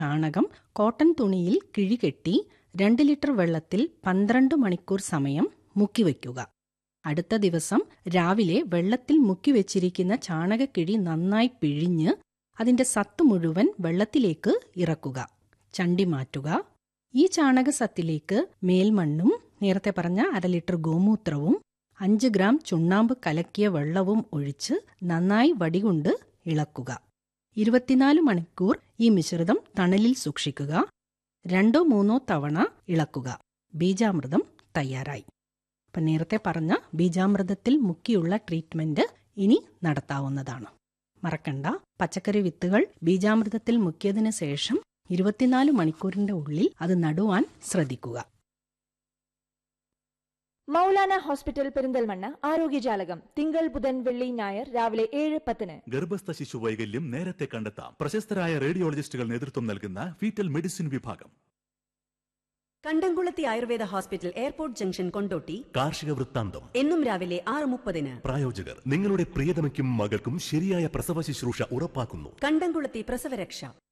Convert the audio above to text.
ചാണകം കോട്ടൺ തുണിയിൽ കിഴികെട്ടി രണ്ട് ലിറ്റർ വെള്ളത്തിൽ പന്ത്രണ്ട് മണിക്കൂർ സമയം മുക്കിവെക്കുക അടുത്ത ദിവസം രാവിലെ വെള്ളത്തിൽ മുക്കിവെച്ചിരിക്കുന്ന ചാണകക്കിഴി നന്നായി പിഴിഞ്ഞ് അതിന്റെ സത്ത് മുഴുവൻ വെള്ളത്തിലേക്ക് ഇറക്കുക ചണ്ടി മാറ്റുക ഈ ചാണകസത്തിലേക്ക് മേൽമണ്ണും നേരത്തെ പറഞ്ഞ അര ലിറ്റർ ഗോമൂത്രവും അഞ്ച് ഗ്രാം ചുണ്ണാമ്പ് കലക്കിയ വെള്ളവും ഒഴിച്ച് നന്നായി വടികൊണ്ട് ഇളക്കുക ഇരുപത്തിനാല് മണിക്കൂർ ഈ മിശ്രിതം തണലിൽ സൂക്ഷിക്കുക രണ്ടോ മൂന്നോ തവണ ഇളക്കുക ബീജാമൃതം തയ്യാറായി അപ്പം നേരത്തെ പറഞ്ഞ ബീജാമൃതത്തിൽ മുക്കിയുള്ള ട്രീറ്റ്മെന്റ് ഇനി നടത്താവുന്നതാണ് മറക്കണ്ട പച്ചക്കറി വിത്തുകൾ ബീജാമൃതത്തിൽ മുക്കിയതിന് ശേഷം ഇരുപത്തിനാല് മണിക്കൂറിന്റെ ഉള്ളിൽ അത് നടുവാൻ ശ്രദ്ധിക്കുക മൗലാന ഹോസ്പിറ്റൽ പെരിന്തൽമണ്ണ ആരോഗ്യജാലകം തിങ്കൾ ബുധൻ വെള്ളി ഞായർ രാവിലെ ഏഴ് പത്തിന് ഗർഭസ്ഥ ശിശു വൈകല്യം നേരത്തെ കണ്ടെത്താം പ്രശസ്തരായ റേഡിയോളജിസ്റ്റുകൾ നേതൃത്വം നൽകുന്ന ഫീറ്റൽ മെഡിസിൻ വിഭാഗം Kandamkulathi Ayurveda hospital airport junction Kondotty കാർഷിക വൃത്താന്തം എന്നും രാവിലെ ആറ് മുപ്പതിന് പ്രായോജകർ നിങ്ങളുടെ പ്രിയതമയ്ക്കും മകൾക്കും ശരിയായ പ്രസവ ശുശ്രൂഷ ഉറപ്പാക്കുന്നു കണ്ടംകുളത്തി പ്രസവരക്ഷ